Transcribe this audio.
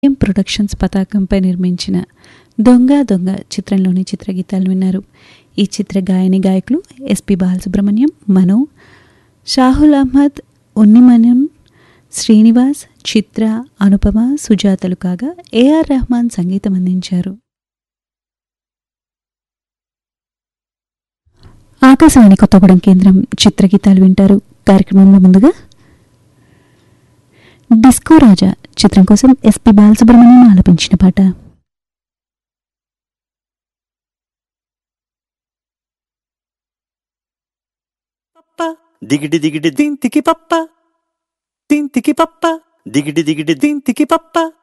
ఎం productions పతాకంపై నిర్మించిన దొంగ దొంగ చిత్రంలోని చిత్రగీతాలు విన్నారు ఈ చిత్ర గాయని గాయకులు ఎస్పి బాలసుబ్రహ్మణ్యం మను షాహుల్ అహ్మద్ ఉన్నిమన్యం శ్రీనివాస్ చిత్ర అనుపమ సుజాతలు కాగా ఏఆర్ రెహమాన్ సంగీతం అందించారు ఆకాశవాణి కొత్తగూడెం కేంద్రం చిత్రగీతాలు వింటారు కార్యక్రమంలో ముందుగా డిస్కో రాజా చిత్రం కోసం ఎస్పి బాలసుబ్రహ్మణ్యం ఆలపించిన పాట పప్ప దిగిడి దిగిడి దింతికి పప్ప తింతికి పప్ప దిగిడి దిగిడి దింతికి పప్ప